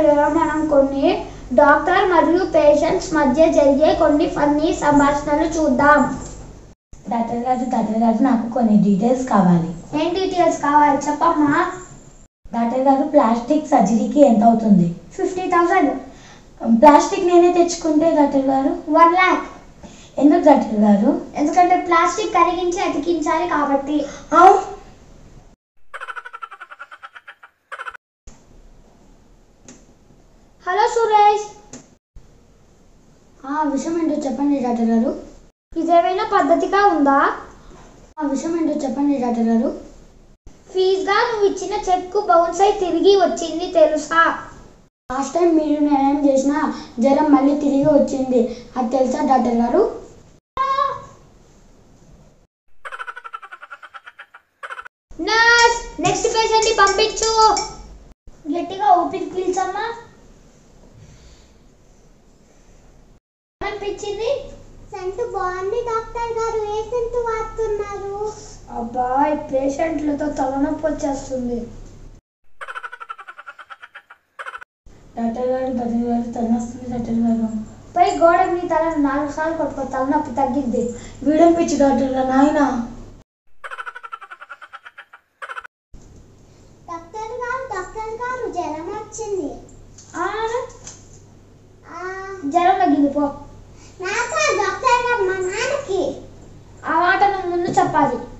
వీడియోలో మనం కొన్ని డాక్టర్ మరియు పేషెంట్స్ మధ్య జరిగే కొన్ని ఫన్నీ సంభాషణలు చూద్దాం డాక్టర్ గారు డాక్టర్ గారు నాకు కొన్ని డీటెయిల్స్ కావాలి ఏం డీటెయిల్స్ కావాలి చెప్పమ్మా డాక్టర్ గారు ప్లాస్టిక్ సర్జరీకి ఎంత అవుతుంది ఫిఫ్టీ థౌసండ్ ప్లాస్టిక్ నేనే తెచ్చుకుంటే డాక్టర్ గారు వన్ ల్యాక్ ఎందుకు డాక్టర్ గారు ఎందుకంటే ప్లాస్టిక్ కరిగించి అతికించాలి కాబట్టి అవు హలో సురేష్ ఆ విషయం ఏంటో చెప్పండి డాక్టర్ గారు ఇదేమైనా పద్ధతిగా ఉందా ఆ విషయం ఏంటో చెప్పండి డాక్టర్ గారు ఫీజుగా నువ్వు ఇచ్చిన చెక్కు బౌన్స్ అయి తిరిగి వచ్చింది తెలుసా లాస్ట్ టైం మీరు నేనేం చేసినా జ్వరం మళ్ళీ తిరిగి వచ్చింది అది తెలుసా డాక్టర్ గారు నర్స్ నెక్స్ట్ పేషెంట్ ని పంపించు గట్టిగా ఊపిరి పీల్చమ్మా అనిపించింది సెంటు బాగుంది డాక్టర్ గారు ఏ సెంటు వాడుతున్నారు అబ్బా ఈ పేషెంట్లతో తలనొప్పి వచ్చేస్తుంది డాక్టర్ గారు డాక్టర్ గారు తలనొస్తుంది డాక్టర్ గారు పై గోడ మీ తల నాలుగు సార్లు కొట్టుకో తలనొప్పి తగ్గిద్ది వీడం పిచ్చి డాక్టర్ గారు నాయన డాక్టర్ గారు డాక్టర్ గారు జ్వరం వచ్చింది ఆ, ఆ, జ్వరం తగ్గింది పో నాకా డాక్టర్ గారు మా నాన్నకి ఆ మాట నువ్వు ముందు చెప్పాలి